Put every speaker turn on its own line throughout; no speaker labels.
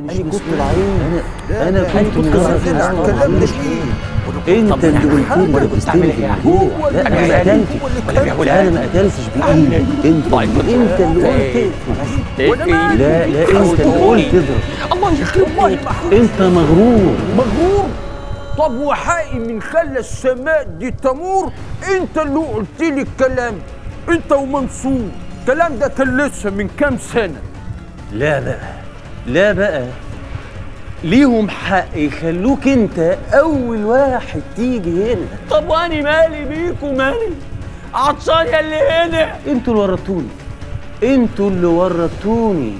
مش
أنا كنت-
مستوعبين
لا،
انا
لا،
كنت
كنت
مجرد
غافل عن
مستوعب.
الكلام ده
مش
إيه؟
انت
طب
اللي
أنا
قلت
هحاول
لي
كنت أعمل
تستلم
إيه يعني؟
الجوع لا
أنا
انا ما
يعني
قتلتش
هو اللي
بايدي
كان-
انا ما قتلتش بايدي انت
طيب، كنت-
انت اللي
إيه؟
قلت
وأنا
لا
مالي؟
لا انت اللي قلت اضرب
الله يخليك
انت مغرور
مغرور طب وحقي من خلى السماء دي تمور انت اللي قلت لي الكلام انت ومنصور الكلام ده كان لسه من كام سنه
لا بقى لا بقى ليهم حق يخلوك انت اول واحد تيجي هنا
طب واني مالي بيكوا مالي عطشان يا اللي هنا
انتوا اللي ورطتوني انتوا اللي ورطتوني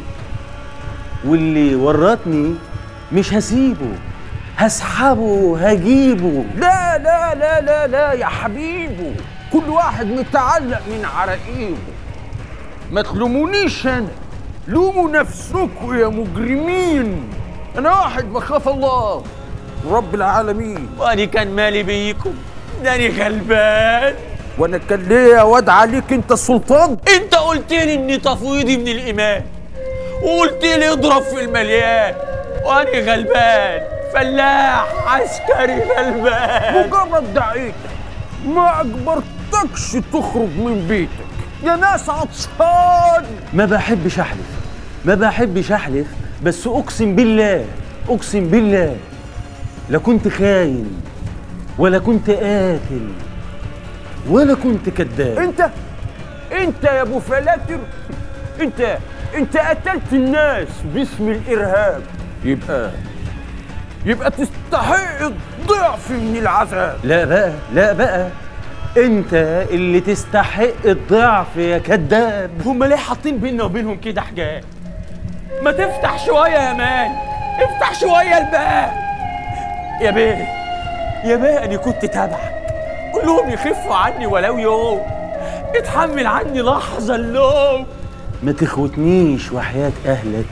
واللي ورطني مش هسيبه هسحبه هجيبه
لا لا لا لا لا يا حبيبه كل واحد متعلق من عراقيبه ما تلومونيش انا لوموا نفسكم يا مجرمين انا واحد بخاف الله رب العالمين
واني كان مالي بيكم داني غلبان
وانا كان ليا واد عليك انت السلطان
انت قلت لي اني تفويضي من الايمان وقلت لي اضرب في المليان واني غلبان فلاح عسكري غلبان
مجرد دعيتك ما اجبرتكش تخرج من بيتك يا ناس عطشان
ما بحبش احلف ما بحبش احلف بس اقسم بالله اقسم بالله لا كنت خاين ولا كنت قاتل ولا كنت كذاب
انت انت يا ابو فلاتر انت انت قتلت الناس باسم الارهاب يبقى يبقى تستحق الضعف من العذاب
لا بقى لا بقى انت اللي تستحق الضعف يا كذاب
هما ليه حاطين بينا وبينهم كده حجاب ما تفتح شويه يا مان افتح شويه الباب يا بيه يا بيه انا كنت تابعك قول لهم يخفوا عني ولو يوم اتحمل عني لحظه اللوم
ما تخوتنيش وحياة اهلك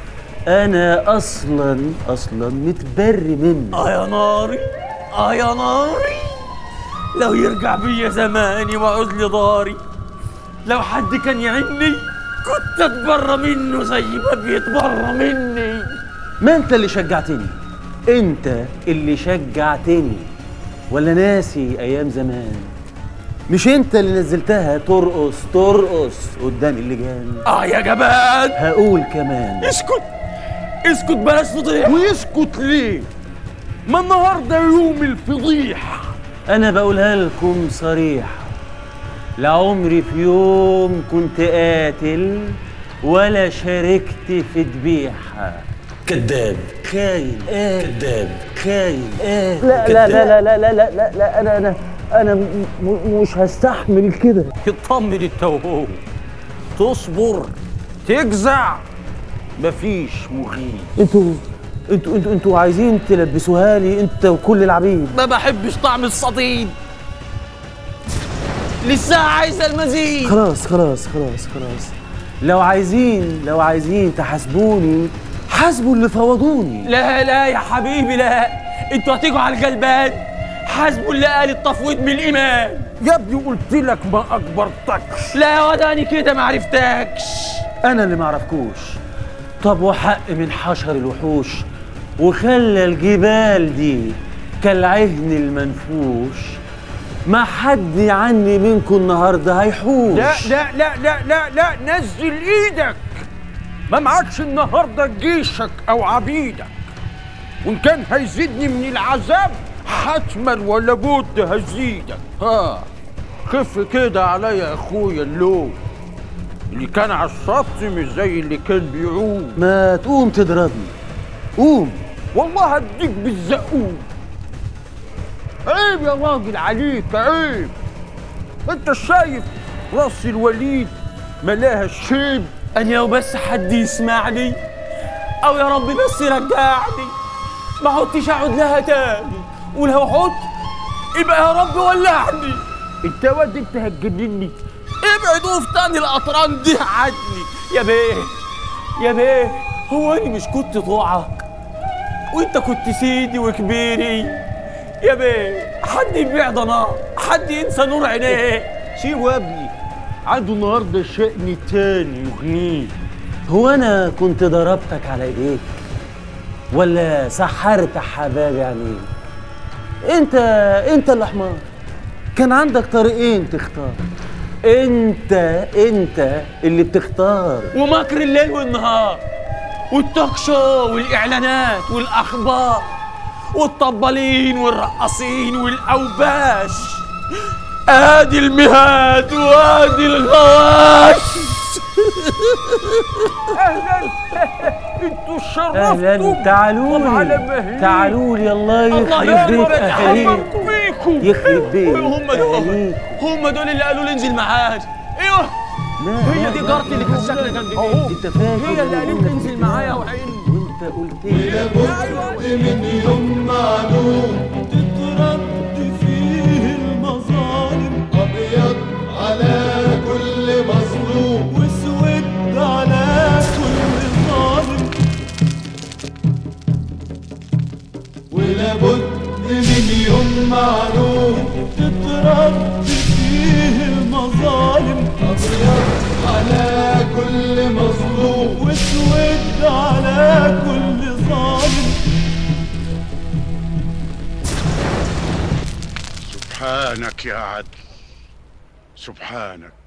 انا اصلا اصلا متبري منك
اه يا ناري اه يا ناري لو يرجع بيا زماني وعوز لي داري لو حد كان يعني كنت اتبرى منه زي ما بيتبرى مني
ما انت اللي شجعتني انت اللي شجعتني ولا ناسي ايام زمان مش انت اللي نزلتها ترقص ترقص قدام اللجان
اه يا جبان
هقول كمان
اسكت اسكت بلاش فضيح
ويسكت ليه ما النهارده يوم الفضيح
انا بقولها لكم صريح لعمري في يوم كنت قاتل ولا شاركت في ذبيحة كذاب خاين كذاب خاين لا لا لا لا لا لا لا لا, لا انا انا انا م- م- مش هستحمل كده
اطمن انت وهو تصبر تجزع مفيش مغيث
انتوا انتوا انتوا انتوا عايزين تلبسوها لي انت وكل العبيد
ما بحبش طعم الصديد لسه عايزه المزيد
خلاص خلاص خلاص خلاص لو عايزين لو عايزين تحاسبوني حاسبوا اللي فوضوني
لا لا يا حبيبي لا انتوا هتيجوا على الجلبان حاسبوا اللي قال التفويض من الايمان
يا ابني قلت لك ما اكبرتكش
لا يا وداني كده ما عرفتكش
انا اللي معرفكوش طب وحق من حشر الوحوش وخلى الجبال دي كالعهن المنفوش ما حد عني منكم النهارده هيحوش
لا لا لا لا لا لا نزل ايدك ما معكش النهارده جيشك او عبيدك وان كان هيزيدني من العذاب حتما ولا بد هزيدك ها خف كده عليا يا اخويا اللوم اللي كان على الشط مش زي اللي كان بيعوم
ما تقوم تضربني قوم
والله هديك بالزقوم عيب يا راجل عليك عيب انت شايف راس الوليد ملاها الشيب
أن لو بس حد يسمعني أو يا رب بس يرجعني ما عدتش أقعد لها تاني ولو عدت يبقى يا رب ولعني
انت يا واد انت هتجنني
ابعدوا في تاني القطران دي عني يا بيه يا بيه هو أنا مش كنت طوعك وأنت كنت سيدي وكبيري يا بيه حد يبيع ضناه حد ينسى نور عينيه
سيبه يا ابني عنده النهارده شأن تاني يغنيه
هو انا كنت ضربتك على ايديك ولا سحرت حباب يعني انت انت اللي حمار كان عندك طريقين تختار انت انت اللي بتختار
ومكر الليل والنهار والتوك شو والاعلانات والاخبار والطبالين والرقاصين والاوباش ادي المهاد وادي الغواش
اهلا انتوا شرفتوا
اهلا تعالوا
طب على
لي
مهلي.
تعالوا لي الله
الله
يخرب بيت
يكبر
اهاليك
حمرت بيكم
يخرب بيت
هم دول
اهاليك
هم دول اللي قالوا لي انزل معاك ايوه
لا
هي
لا
دي
لا
جارتي اللي
لا
كانت
لا
ساكنه
لا.
جنب
أهو.
بيتي
انت فاكر
هي اللي قالت لي
إنك
انزل معايا
بتلعب.
وعين
وانت قلت لي
لابد من يوم معلوم تترد فيه المظالم أبيض على كل مظلوم واسود على كل ظالم ولابد من يوم معلوم تترد فيه المظالم أبيض على كل مظلوم واسود على كل ظالم
سبحانك يا عدل سبحانك